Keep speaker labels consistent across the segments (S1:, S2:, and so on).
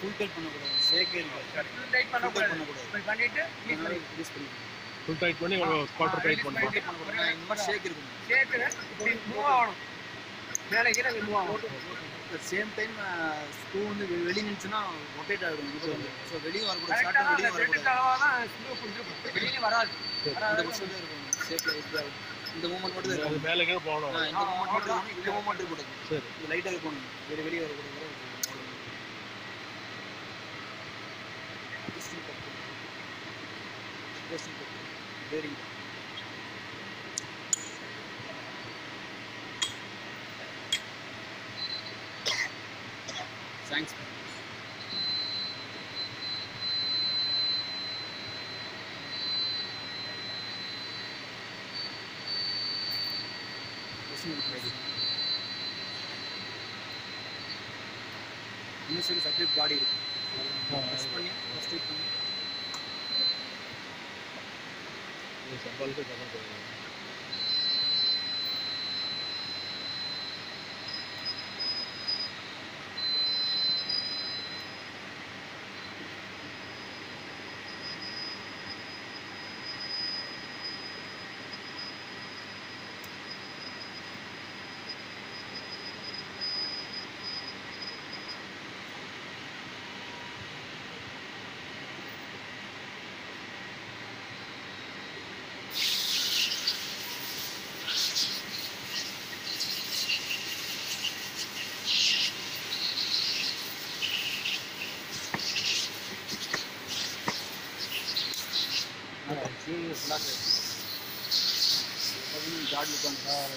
S1: Full tight பண்ணக்கூடாது ஷேக்கே இருக்காது
S2: full tight பண்ணக்கூடாது
S1: பண்ணக்கூடாது.
S2: இப்படி பண்ணிட்டு ரிலீஸ்
S1: அதனால
S2: பண்ணி
S1: ரிலீஸ் பண்ணிக்கணும்
S3: ஃபுல் டைட் பண்ணி குவார்டர் டைட் பண்ணுவோம்
S1: டைட் பண்ணக்கூடாது இந்த மாதிரி ஷேக் இருக்கணும்
S2: சேர்த்து இப்படி மூவ் ஆகணும் மேலே கீழே மூவ் ஆகணும்
S1: சேம் டைம் ஸ்க்ரூ வந்து வெ- வெளிய நின்றுச்சுன்னா ரொட்டேட் ஆகிடும் இது வந்து ஸோ வெளியே வரக்கூடாது
S2: கரெக்டாக
S1: ஸ்டார்ட்
S2: அந்த
S1: வெளியே வரக்கூடாது
S2: த்ரெட்டுக்கு அளவாக தான் ஸ்க்ரூ கொடுத்துருக்கும் வெளியே வராது
S1: இந்த
S2: வராது
S1: பஸ் தான் இருக்கும் ஷேக்கில் இதுதான் இந்த மூமெண்ட் மட்டும் தான்
S3: அது
S1: இருக்கும்
S3: மேலே கீழே போகணும்
S1: ஆ, இந்த மூமெண்ட் மட்டும் இருக்கணும் இந்த மூமெண்ட் இருக்கக்கூடாது
S3: சரி
S1: இது லைட்டாக இருக்கணும் வெளியே வெளியே வரக்கூடாது பேரிங் தேங்க்ஸ் இன்னும் சைடு செப்பரேட் பாடி இருக்கு ப்ரெஸ் பண்ணி ஸ்ட்ரைட் பண்ணி
S3: சம்பாதிச்சு கம்மி
S1: கார்டு உட்காந்து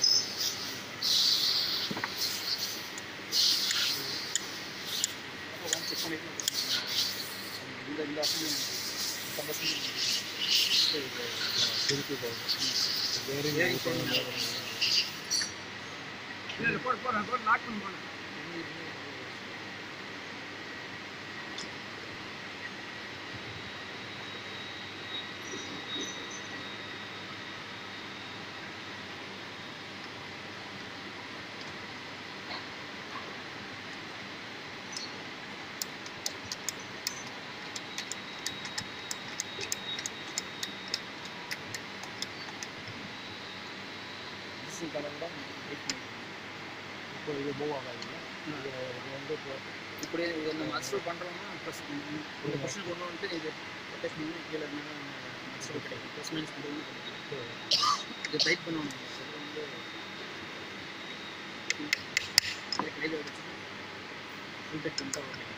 S1: செக் பண்ணிட்டு இந்த இந்த வசதியும் கம்பல்சரி
S3: திருப்பி போகணும் பேரிங்
S1: Bearing
S2: இல்லை போடு போடு போடு லாக் பண்ணி போடு
S1: டிஸ்டிங் கலர் தான் வெயிட் பண்ணி
S3: இப்போ இது மூவ் ஆகாதுல்ல இது இது வந்து இப்போ
S1: இப்படியே இதை நம்ம அக்சல் பண்ணுறோம்னா ப்ளஸ் இந்த கொஸ்டின் கொண்டு வந்துட்டு இது ரொட்டேஷன் பண்ணி கீழே இருந்தாலும் அக்சல் கிடைக்கும் ப்ளஸ் மைனஸ் பண்ணுறது இதை டைட் பண்ணணும் இது வந்து இதை கையில் வச்சு ஃபுல் டைட் பண்ணிட்டா வரும்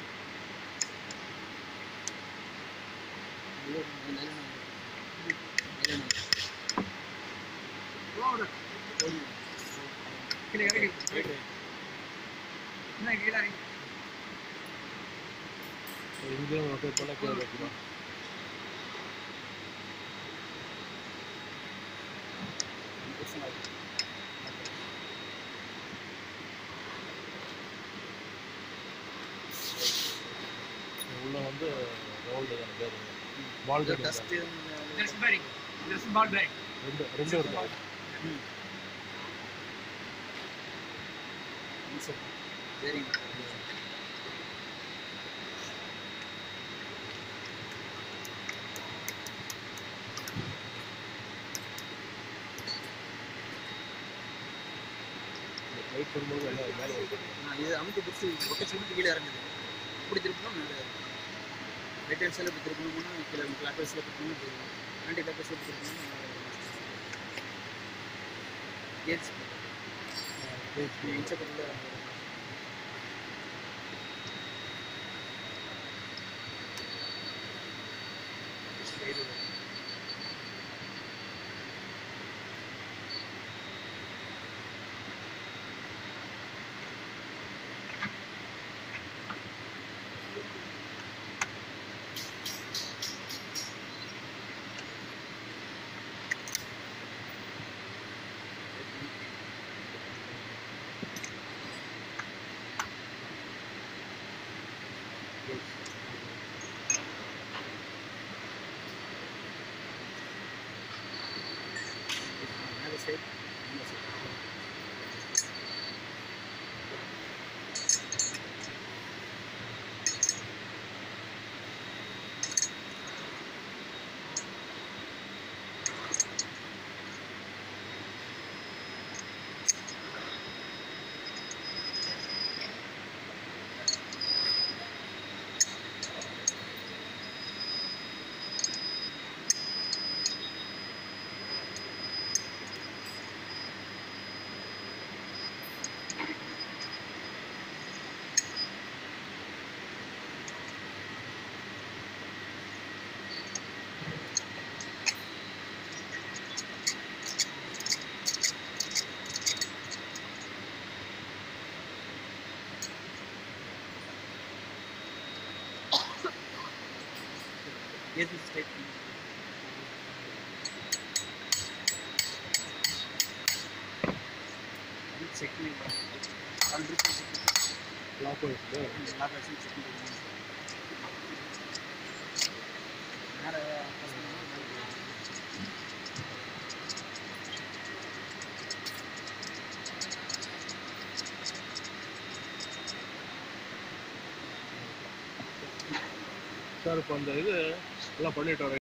S1: இது ஒரு நல்ல நல்ல
S2: போடு
S1: போதும்.
S2: கீழே இறங்கி என்ன கீழே இறங்கி
S3: இங்கேயும் ரொட்டேட் பண்ண கீழே வைக்கணும்
S1: பிரச்சனை ஆகுது.
S3: உள்ள வந்து ரோல்டு தானே பேருங்க பால்
S1: இது
S3: bearing
S1: dust
S2: dress bearing dress ball bearing
S3: ரெண்டு ரெண்டு இருக்கு
S1: சரிங்க
S3: லைட் பண்ணும்போது எல்லாம் மேலே வைக்கணும்
S1: நான் இது அமுக்கு பிடிச்சி ரொட்டேஷன் பண்ணி கீழே இறங்குது இப்படி திருப்பினா மேலே இறங்கும் ரைட் ஹேண்ட் சைடில் இப்படி திருப்பணும்னா கீழே கிளாக் வைஸில் திருப்பணும் ஆன்டி கிளாக் வைஸில் திருப்பணும் கேட்ஸ் இன்ச்சப்பட்டில் மேலே சைட் மேலே சைட் எது ஸ்டைப் பண்ணி செக் பண்ணி ஆல்ரெடி செக்
S3: லாக் ஆயிடுச்சு
S1: எல்லா பேட்சும் செக் பண்ணி வேறு
S3: சார் இப்போ அந்த இது எல்லாம் பண்ணிட்டு வரேன்